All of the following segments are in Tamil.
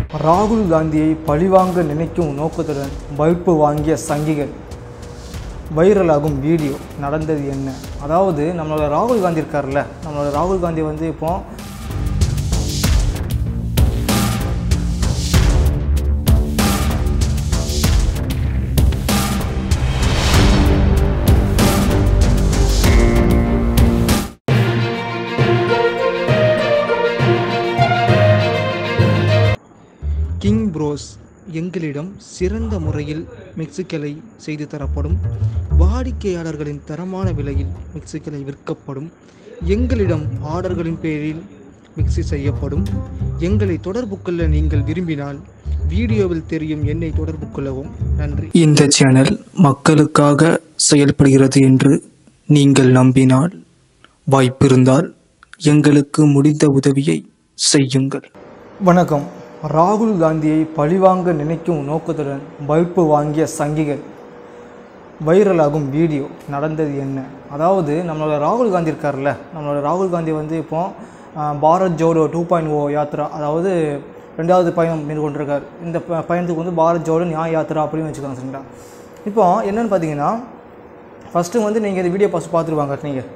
ராகுல் காந்தியை பழிவாங்க நினைக்கும் நோக்கத்துடன் பல்பு வாங்கிய சங்கிகள் வைரலாகும் வீடியோ நடந்தது என்ன அதாவது நம்மளோட ராகுல் காந்தி இருக்கார்ல நம்மளோட ராகுல் காந்தி வந்து இப்போ கிங் ப்ரோஸ் எங்களிடம் சிறந்த முறையில் மிக்சிகளை செய்து தரப்படும் வாடிக்கையாளர்களின் தரமான விலையில் மிக்சிகளை விற்கப்படும் எங்களிடம் ஆர்டர்களின் பேரில் மிக்சி செய்யப்படும் எங்களை தொடர்பு கொள்ள நீங்கள் விரும்பினால் வீடியோவில் தெரியும் எண்ணை தொடர்பு கொள்ளவும் நன்றி இந்த சேனல் மக்களுக்காக செயல்படுகிறது என்று நீங்கள் நம்பினால் வாய்ப்பிருந்தால் எங்களுக்கு முடிந்த உதவியை செய்யுங்கள் வணக்கம் ராகுல் காந்தியை பழிவாங்க நினைக்கும் நோக்கத்துடன் பல்பு வாங்கிய சங்கிகள் வைரலாகும் வீடியோ நடந்தது என்ன அதாவது நம்மளோட ராகுல் காந்தி இருக்கார்ல நம்மளோட ராகுல் காந்தி வந்து இப்போ ஆஹ், Bharat Jodo two point O Yatra அதாவது ரெண்டாவது பயணம் மேற்கொண்டிருக்கார் இந்த ப- பயணத்துக்கு வந்து பாரத் ஜோடோ நியாய யாத்ரா அப்படின்னு வச்சுக்கோங்க சரிங்களா இப்போ என்னென்னு பார்த்தீங்கன்னா ஃபஸ்ட்டு வந்து நீங்கள் இந்த வீடியோ ஃபஸ்ட் பார்த்துருவாங்க நீங்கள்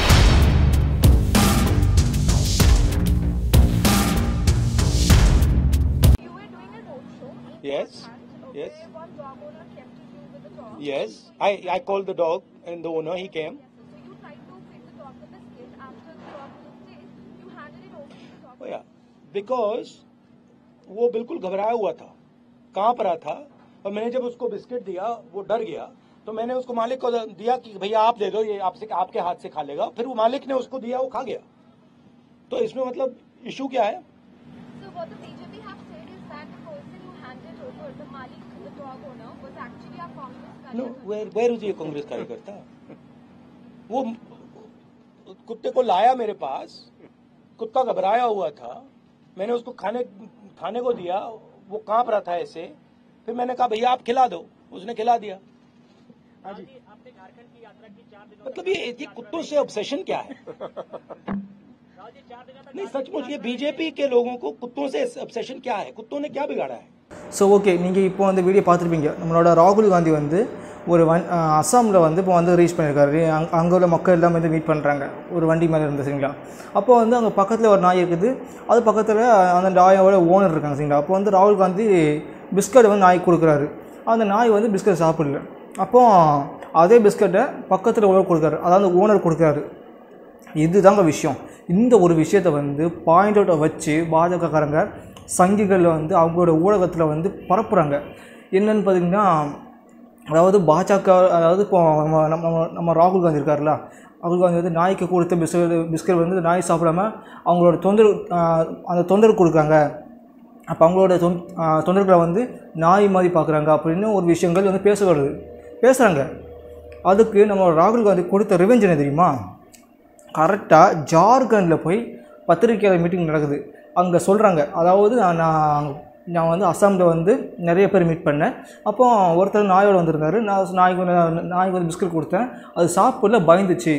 You were doing a roadshow. Yes, And yes. okay, one dog owner came to you with a dog. Yes, I, I called the dog and the owner, he came. So you tried to feed the dog the biscuit. After the dog didn't taste, you handed it over to the dog. Oh yeah, because वो बिल्कुल घबराया हुआ था कांप रहा था और मैंने जब उसको बिस्किट दिया वो डर गया तो मैंने उसको मालिक को दिया कि भैया आप दे दो ये आपसे आपके हाथ से खा लेगा फिर वो मालिक ने उसको दिया वो खा गया तो इसमें मतलब इशू क्या है So what the BJP have said is that the person who handed over the Malik, the dog owner, was actually a Congress नो कार्यकर्ता. वेर वेर इज ये कांग्रेस कार्यकर्ता वो कुत्ते को लाया मेरे पास कुत्ता घबराया हुआ था मैंने उसको खाने खाने को दिया वो कांप रहा था ऐसे फिर मैंने कहा भैया आप खिला दो उसने खिला दिया मतलब ये ये कुत्तों से ऑब्सेशन क्या है नहीं सचमुच ये बीजेपी के लोगों को कुत्तों से ऑब्सेशन क्या है कुत्तों ने क्या बिगाड़ा है ஸோ ஓகே நீங்கள் இப்போ அந்த வீடியோ பார்த்துருப்பீங்க நம்மளோட ராகுல் காந்தி வந்து ஒரு வன் அஸ்ஸாமில் வந்து இப்போ வந்து ரீச் பண்ணியிருக்காரு அங் அங்கே உள்ள மக்கள் எல்லாம் வந்து மீட் பண்ணுறாங்க ஒரு வண்டி மேலே இருந்து சரிங்களா அப்போ வந்து அங்கே பக்கத்தில் ஒரு நாய் இருக்குது அது பக்கத்தில் அந்த நாயோட ஓனர் இருக்காங்க சரிங்களா அப்போ வந்து ராகுல் காந்தி பிஸ்கட் வந்து நாய் கொடுக்குறாரு அந்த நாய் வந்து பிஸ்கட் சாப்பிடல அப்போ அதே பிஸ்கட்டை பக்கத்தில் உள்ள கொடுக்குறாரு அதாவது ஓனர் கொடுக்குறாரு இதுதாங்க விஷயம் இந்த ஒரு விஷயத்தை வந்து பாயிண்ட் அவுட்டை வச்சு பாஜகக்காரங்க சங்கிகள் வந்து அவங்களோட ஊடகத்தில் வந்து பரப்புகிறாங்க என்னன்னு பார்த்தீங்கன்னா அதாவது பாஜக அதாவது இப்போ நம்ம நம்ம நம்ம ராகுல் காந்தி இருக்கார்ல ராகுல் காந்தி வந்து நாய்க்கு கொடுத்த பிஸ்கட் பிஸ்கட் வந்து நாய் சாப்பிடாம அவங்களோட தொந்தரவு ஆஹ், அந்த தொந்தரவு கொடுக்குறாங்க அப்போ அவங்களோட தொந் ஆஹ், தொண்டர்களை வந்து நாய் மாதிரி பார்க்குறாங்க அப்படின்னு ஒரு விஷயங்கள் வந்து பேச வருது பேசுகிறாங்க அதுக்கு நம்ம ராகுல் காந்தி கொடுத்த ரிவெஞ்ச் என்ன தெரியுமா கரெக்டாக ஜார்க்கண்டில் போய் பத்திரிக்கையாளர் மீட்டிங் நடக்குது அங்கே சொல்கிறாங்க அதாவது நான் நான் நான் வந்து அஸ்ஸாமில் வந்து நிறைய பேர் மீட் பண்ணேன் அப்போ ஒருத்தர் நாயோட வந்திருந்தாரு நான் நாய்க்கு வந்து- நாய்க்கு வந்து பிஸ்கட் கொடுத்தேன் அது சாப்பிடல பயந்துச்சு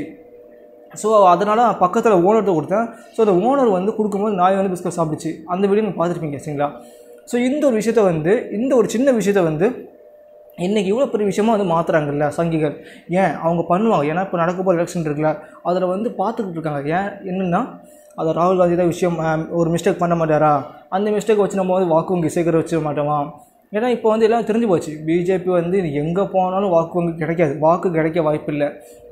ஸோ அதனால் பக்கத்தில் ஓனர்கிட்ட கொடுத்தேன் ஸோ அந்த ஓனர் வந்து கொடுக்கும்போது நாய் வந்து பிஸ்கட் சாப்பிடுச்சு அந்த வீடியோ நீங்கள் பார்த்துருப்பீங்க சரிங்களா ஸோ இந்த ஒரு விஷயத்த வந்து இந்த ஒரு சின்ன விஷயத்த வந்து இன்றைக்கி இவ்வளோ பெரிய விஷயமா வந்து மாற்றுறாங்கல்ல சங்கிகள் ஏன் அவங்க பண்ணுவாங்க ஏன்னா இப்போ நடக்க போகிற எலெக்ஷன் இருக்குல்ல அதில் வந்து பார்த்துக்கிட்டு இருக்காங்க ஏன் என்னென்னா அதை ராகுல் காந்தி தான் விஷயம் ஆஹ், ஒரு மிஸ்டேக் பண்ண மாட்டாரா அந்த மிஸ்டேக் வச்சு நம்ம வந்து வாக்கு வங்கி சேர்க்கற வச்சிட மாட்டோமா ஏன்னா இப்போ வந்து எல்லாம் தெரிஞ்சு போச்சு பிஜேபி வந்து எங்கே போனாலும் வாக்கு வங்கி கிடைக்காது வாக்கு கிடைக்க வாய்ப்பில்லை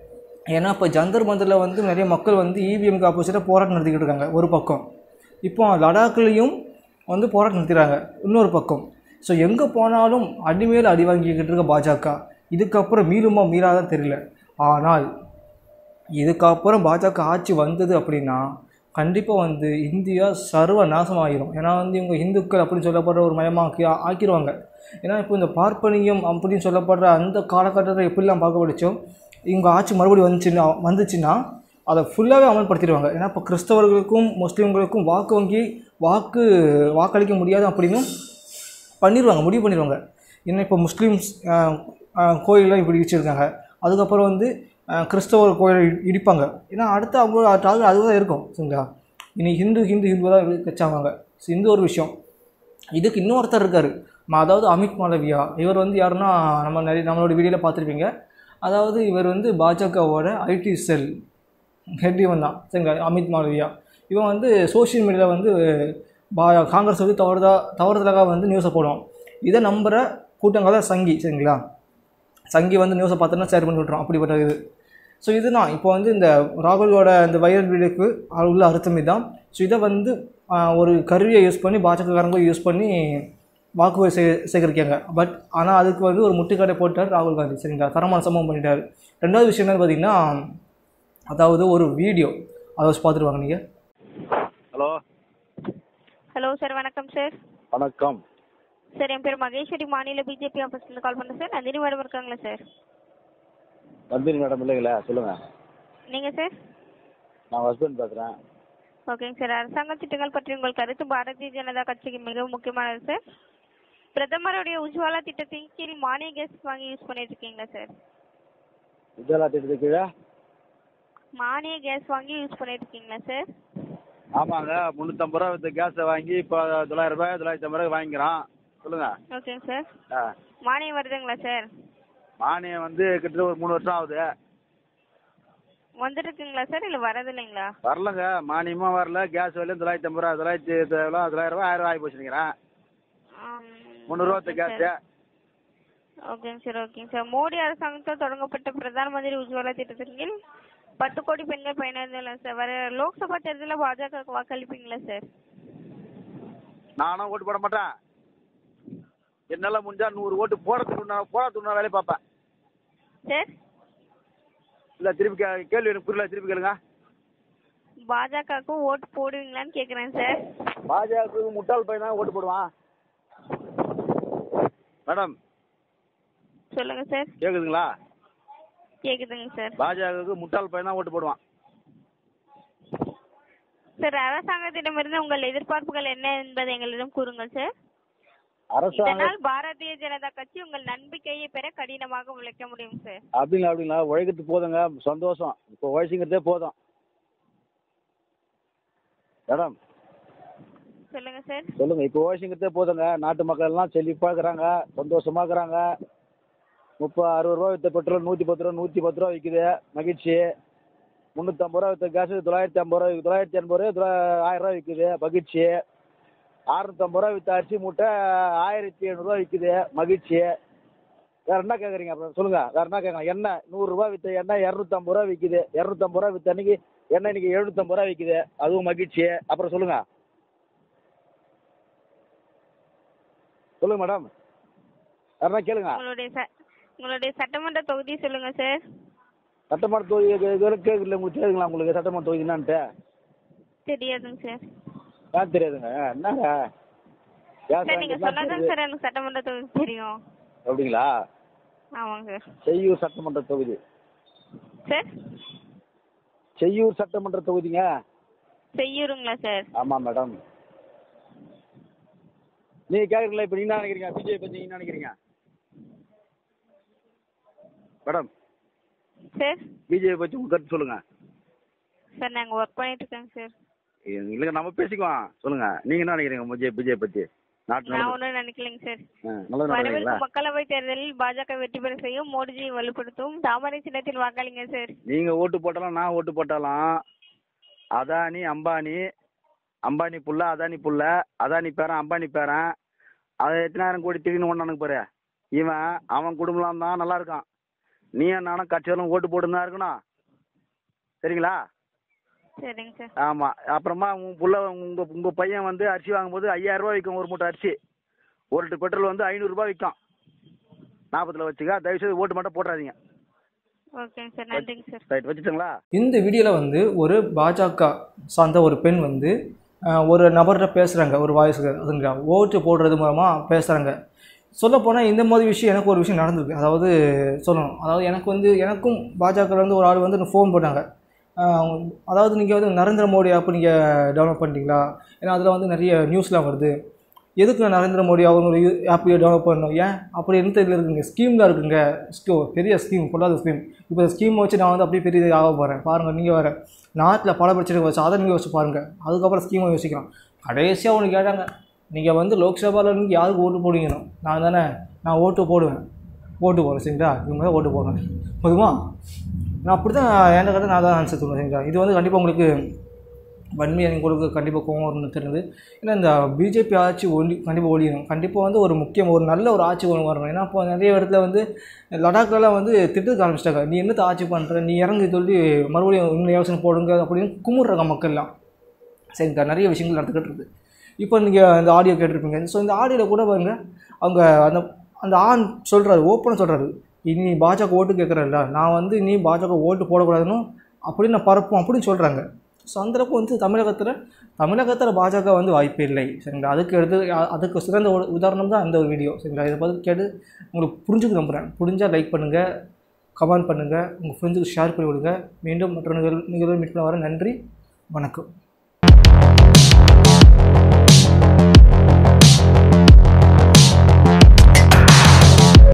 ஏன்னா இப்போ ஜந்தர் மந்தரில் வந்து நிறைய மக்கள் வந்து இவிஎம்க்கு ஆப்போசிட்டாக போராட்டம் நடத்திக்கிட்டு இருக்காங்க ஒரு பக்கம் இப்போ லடாக்லேயும் வந்து போராட்டம் நடத்துகிறாங்க இன்னொரு பக்கம் ஸோ எங்கே போனாலும் அடிமேல் அடி வாங்கிக்கிட்டு இருக்க பாஜக இதுக்கப்புறம் மீளுமா மீளாதான் தெரியல ஆனால் இதுக்கப்புறம் பாஜக ஆட்சி வந்தது அப்படின்னா கண்டிப்பாக வந்து இந்தியா சர்வ நாசமாகிடும் ஏன்னா வந்து இவங்க இந்துக்கள் அப்படின்னு சொல்லப்படுற ஒரு மயமாக்கி ஆ- ஆக்கிடுவாங்க ஏன்னா இப்போ இந்த பார்ப்பனியம் அப்படின்னு சொல்லப்படுற அந்த காலகட்டத்தை எப்படிலாம் பார்க்க படித்தோம் இவங்க ஆட்சி மறுபடியும் வந்துச்சுன்னா வந்துச்சுன்னா அதை ஃபுல்லாகவே அமல்படுத்திடுவாங்க ஏன்னா இப்போ கிறிஸ்தவர்களுக்கும் முஸ்லீம்களுக்கும் வாக்கு வங்கி வாக்கு வாக்களிக்க முடியாது அப்படின்னும் பண்ணிடுவாங்க முடிவு பண்ணிடுவாங்க ஏன்னா இப்போ முஸ்லீம்ஸ் கோயிலெலாம் இப்படி வச்சுருக்காங்க அதுக்கப்புறம் வந்து அஹ், கிறிஸ்தவர் கோயிலை இ- இடிப்பாங்க ஏன்னா அடுத்து அவங்க டார்கெட் அதுதான் இருக்கும் சரிங்களா இனி ஹிந்து ஹிந்து ஹிந்து தான் வச்சாங்க ஸோ இந்த ஒரு விஷயம் இதுக்கு இன்னொருத்தர் இருக்கார் அதாவது அமித் மாளவியா இவர் வந்து யாருன்னா நம்ம நிறைய நம்மளோட வீடியோவில் பார்த்துருப்பீங்க அதாவது இவர் வந்து பாஜகவோட ஐடி செல் ஹெட் இவன் தான் சரிங்களா அமித் மாளவியா இவன் வந்து சோஷியல் மீடியாவில் வந்து பா காங்கிரஸ் வந்து தவறுதா தவறுதலாக வந்து நியூஸை போடுவான் இதை நம்புகிற கூட்டங்கள் தான் சங்கி சரிங்களா சங்கி வந்து நியூஸை பார்த்தோன்னா ஷேர் பண்ணி விட்றோம் அப்படிப்பட்ட இது ஸோ இதுதான் இப்போ வந்து இந்த ராகுலோட இந்த வைரல் வீடியோக்கு உள்ள அர்த்தம் இதுதான் ஸோ இதை வந்து ஆஹ், ஒரு கருவியை யூஸ் பண்ணி பாஜகக்காரங்க யூஸ் பண்ணி வாக்குறுதி சே சேகரிக்காங்க பட் ஆனால் அதுக்கு வந்து ஒரு முட்டுக்கடை போட்டார் ராகுல் காந்தி சரிங்களா தரமான சம்பவம் பண்ணிட்டார் ரெண்டாவது விஷயம் என்னன்னு பார்த்தீங்கன்னா அதாவது ஒரு வீடியோ அதை வச்சு பார்த்துட்டு வாங்க நீங்கள் ஹலோ ஹலோ சார் வணக்கம் சார் வணக்கம் சார் என் பேர் மகேஸ்வரி மாநில பிஜேபி ஆஃபீஸ்லேருந்து கால் பண்ணுறேன் சார் நந்தினி மேடம் இருக்காங்களா சார் நந்தினி மேடம் இல்லைங்களா சொல்லுங்க நீங்கள் சார் நான் ஹஸ்பண்ட் பேசுகிறேன் ஓகேங்க சார் அரசாங்க திட்டங்கள் பற்றி உங்கள் கருத்து பாரதிய ஜனதா கட்சிக்கு மிகவும் முக்கியமானது சார் பிரதமருடைய உஜ்வாலா திட்டத்தின் கீழ் மானிய கேஸ் வாங்கி யூஸ் பண்ணிட்டு இருக்கீங்களா சார் உஜாலா திட்டத்துக்கு கீழே மானிய கேஸ் வாங்கி யூஸ் பண்ணிட்டு இருக்கீங்களா சார் ஆமாங்க முந்நூற்றம்பது ரூபா வித்த கேஸை வாங்கி இப்போ தொள்ளாயிரம் ரூபாய் தொள்ளாயிரத்தி ஐம்பது ரூபாய் வாங்கிக்கிறோம் சொல்லுங்க ஓகேங்க சார் ஆ மானியம் வருதுங்களா சார் மானியம் வந்து கிட்டத்தட்ட ஒரு மூணு வருஷம் ஆகுது வந்துட்டு இருக்குங்களா சார் இல்லை வரது இல்லைங்களா வரலங்க மானியமும் வரல கேஸ் விலையும் தொள்ளாயிரத்தி ஐம்பது ரூபா தொள்ளாயிரத்தி எவ்வளோ தொள்ளாயிரம் ரூபாய் ஆயிரம் ரூபாய் ஆகி போச்சுங்கிறேன் முந்நூறுரூவா வித்த கேஸு ஓகேங்க சார் ஓகேங்க சார் மோடி அரசாங்கத்தால் தொடங்கப்பட்ட பிரதான் மந்திரி உஜ்வாலா திட்டத்தின் கீழ் பத்து கோடி பெண்கள் பயனடைந்துள்ளனர் சார் வர லோக்சபா தேர்தலில் பாஜகவுக்கு வாக்களிப்பீங்களா சார் நானும் ஓட்டு போட மாட்டேன் என்னால் முடிஞ்சா நூறு ஓட்டு போடுறதுக்கு உண்டான போடுறதுக்கு உண்டான வேலையை பார்ப்பேன் சார் இல்லை திருப்பி கே கேள்வி எனக்கு புரியல திருப்பி கேளுங்க பாஜகவுக்கு ஓட்டு போடுவீங்களான்னு கேட்குறேன் சார் பாஜகவுக்கு முட்டாள் பையன் தான் ஓட்டு போடுவான் மேடம் சொல்லுங்க சார் கேக்குதுங்களா கேக்குதுங்க சார் பாஜகவுக்கு முட்டாள் பையன் தான் ஓட்டு போடுவான் சார் அரசாங்கத்திடமிருந்து உங்கள் எதிர்பார்ப்புகள் என்ன என்பதை எங்களிடம் கூறுங்கள் சார் அரசாங்கம் இதனால் பாரதிய ஜனதா கட்சி உங்கள் நம்பிக்கையை பெற கடினமாக உழைக்க முடியும் சார் அப்படிங்களா அப்படிங்களா உழைக்கிறது போதுங்க சந்தோஷம் இப்போ உழைச்சிங்கிறதே போதும் மேடம் சொல்லுங்க சார் சொல்லுங்க இப்போ உழைச்சிங்கிறதே போதுங்க நாட்டு மக்கள் எல்லாம் செழிப்பா இருக்கிறாங்க சந்தோஷமா இருக்கிறாங்க முப்பது அறுபது ரூபா வித்த பெட்ரோல் நூற்றி பத்து ரூபா நூற்றி பத்து ரூபா விற்குது மகிழ்ச்சி முந்நூற்றம்பது ரூபா வித்த கேஸ் தொள்ளாயிரத்தி ஐம்பது ரூபா தொள்ளாயிரத்தி எண்பது ரூபா தொள்ளா- ஆயிரம் ரூபா விற்குது மகிழ்ச்சி அறுநூத்தம்பது ரூபா வித்த அரிசி மூட்டை ஆயிரத்தி எழுநூறுவா விற்குது மகிழ்ச்சி வேற என்ன கேட்குறீங்க அப்புறம் சொல்லுங்க வேற என்ன கேட்கலாம் எண்ணெய் நூறுரூவா வித்த எண்ணெய் இரநூத்தம்பது ரூபா விற்குது இரநூத்தம்பது ரூபா வித்த அன்னைக்கு எண்ணெய் இன்னைக்கு எழுநூத்தம்பது ரூபா விற்குது அதுவும் மகிழ்ச்சி அப்புறம் சொல்லுங்க சொல்லுங்க மேடம் வேற என்ன கேளுங்க உங்களுடைய ச உங்களுடைய சட்டமன்ற தொகுதி சொல்லுங்க சார் சட்டமன்ற தொகுதி இதுவரை கேட்கல உங்களுக்கு தெரியுங்களா உங்களுக்கு சட்டமன்ற தொகுதி என்னான்ட்டு தெரியாதுங்க சார் ஏன் தெரியாதுங்க என்னங்க ஏன் சார் நீங்க சார் சொன்னாதான் சார் எனக்கு சட்டமன்ற தொகுதி தெரியும் அப்படிங்களா ஆமாங்க சார் செய்யூர் சட்டமன்ற தொகுதி சார் செய்யூர் சட்டமன்ற தொகுதிங்க செய்யூருங்களா சார் ஆமாம் மேடம் நீங்க கேட்குறீங்களா இப்போ நீங்க என்ன நினைக்கிறீங்க பிஜேபி பற்றி நீங்க என்ன நினைக்கிறீங்க மேடம் சார் பிஜேபி பற்றி உங்க கருத்து சொல்லுங்க சார் நாங்க ஒர்க் பண்ணிட்டு இருக்கேங்க சார் இல்லைங்க நம்ம பேசிக்குவோம் சொல்லுங்க நீங்க என்ன நினைக்கிறீங்க பிஜே பிஜேபி பற்றி நாட்டு நான் நல்லது ஒன்றும் நினைக்கலைங்க சார் ஆ, நல்லது நடக்குங்களா வரவிருக்கும் மக்களவை தேர்தலில் பாஜக வெற்றி பெற செய்யும் மோடிஜியை வலுப்படுத்தும் தாமரை சின்னத்தில் வாக்களிங்க சார் நீங்க ஓட்டு போட்டாலும் நான் ஓட்டு போட்டாலும் அதானி அம்பானி அம்பானி புள்ள அதானி புள்ள அதானி பேரன் அம்பானி பேரன் அதை எத்தனாயிரம் கோடி திடீர்னு ஒன்றானுக்கு பாரு இவன் அவன் குடும்பம் தான் நல்லா இருக்கான் நீ நானும் கட்சியாலும் ஓட்டு போட்டு தான் இருக்கணும் சரிங்களா சரிங்க சார் ஆமாம் அப்புறமா உன் புள்ள உங்க உங்க பையன் வந்து அரிசி வாங்கும்போது ஐயாயிரம் ரூபாய் விற்கும் ஒரு மூட்டை அரிசி ஒரு லிட்டர் பெட்ரோல் வந்து ஐநூறுரூபா விற்கும் நாற்பதுல வச்சுக்க தயவுசெய்து ஓட்டு மட்டும் போட்டுறாதீங்க ஓகேங்க சார் நன்றிங்க சார் ரைட் வச்சுட்டுங்களா இந்த வீடியோவில் வந்து ஒரு பாஜக சார்ந்த ஒரு பெண் வந்து அஹ், ஒரு நபர்கிட்ட பேசுகிறாங்க ஒரு வாய்ஸுக்கு அதுங்க ஓட்டு போடுறது மூலமாக பேசுகிறாங்க சொல்லப்போனால் இந்த மாதிரி விஷயம் எனக்கு ஒரு விஷயம் நடந்திருக்கு அதாவது சொல்லணும் அதாவது எனக்கு வந்து எனக்கும் பாஜகவில் வந்து ஒரு ஆள் வந்து ஃபோன் போட்டாங்க அஹ், அதாவது நீங்கள் வந்து நரேந்திர மோடி ஆப் நீங்கள் டவுன்லோட் பண்ணிட்டீங்களா ஏன்னா அதில் வந்து நிறைய நியூஸ்லாம் வருது எதுக்கு நான் நரேந்திர மோடி அவங்க ஒரு ஆப்பையை டெவலப் பண்ணணும் ஏன் அப்படி என்ன இதில் இருக்குங்க ஸ்கீம் தான் இருக்குங்க ஸ்கோ பெரிய ஸ்கீம் பொல்லாத ஸ்கீம் இப்போ ஸ்கீம் வச்சு நான் வந்து அப்படியே பெரிய ஆக போகிறேன் பாருங்கள் நீங்கள் வேறு நாட்டில் பல பிரச்சனை வச்சு அதை நீங்கள் யோசிச்சு பாருங்கள் அதுக்கப்புறம் ஸ்கீமை யோசிக்கலாம் கடைசியாக ஒன்று கேட்டாங்க நீங்கள் வந்து லோக்சபாவில் இருந்து யாருக்கு ஓட்டு போடுவீங்கணும் நான் தானே நான் ஓட்டு போடுவேன் ஓட்டு போடுறேன் சரிங்களா இவங்க தான் ஓட்டு போடுறேன் போதுமா நான் அப்படி தான் என்கிட்ட கட்ட நான் தான் ஆன்சர் சொல்லுவேன் சரிங்களா இது வந்து கண்டிப்பாக உங்களுக்கு வன்மையாக உங்களுக்கு கண்டிப்பாக கோவம் வரும்னு தெரியுது ஏன்னா இந்த பிஜேபி ஆட்சி ஒளி கண்டிப்பாக ஒழியணும் கண்டிப்பாக வந்து ஒரு முக்கியம் ஒரு நல்ல ஒரு ஆட்சி ஒன்று வரணும் ஏன்னா இப்போ நிறைய இடத்துல வந்து லடாக்லலாம் வந்து திட்டத்துக்கு ஆரம்பிச்சிட்டாங்க நீ என்னத்தை ஆட்சி பண்ணுற நீ இறங்கி சொல்லி மறுபடியும் இன்னும் யோசனை போடுங்க அப்படின்னு கும்பிட்றாங்க மக்கள்லாம் சரிங்களா நிறைய விஷயங்கள் நடந்துக்கிட்டு இருக்குது இப்போ நீங்கள் இந்த ஆடியோ கேட்டிருப்பீங்க ஸோ இந்த ஆடியோவில் கூட பாருங்க அவங்க அந்த அந்த ஆண் சொல்கிறாரு ஓப்பனாக சொல்கிறாரு இனி பாஜக ஓட்டு கேட்குறல்ல நான் வந்து இனி பாஜக ஓட்டு போடக்கூடாதுன்னு அப்படின்னு நான் பரப்போம் அப்படின்னு சொல்கிறாங்க ஸோ அந்தளவுக்கு வந்து தமிழகத்தில் தமிழகத்தில் பாஜக வந்து வாய்ப்பே இல்லை சரிங்களா அதுக்கு எடுத்து அ- அதுக்கு சிறந்த ஒரு உதாரணம் தான் அந்த ஒரு வீடியோ சரிங்களா இதை பார்த்து கேட்டு உங்களுக்கு புரிஞ்சுக்க நம்புகிறேன் புரிஞ்சால் லைக் பண்ணுங்கள் கமெண்ட் பண்ணுங்கள் உங்கள் ஃப்ரெண்ட்ஸுக்கு ஷேர் பண்ணி விடுங்க மீண்டும் மற்ற நிகழ்வு நிகழ்வு மீட் பண்ண வர நன்றி வணக்கம்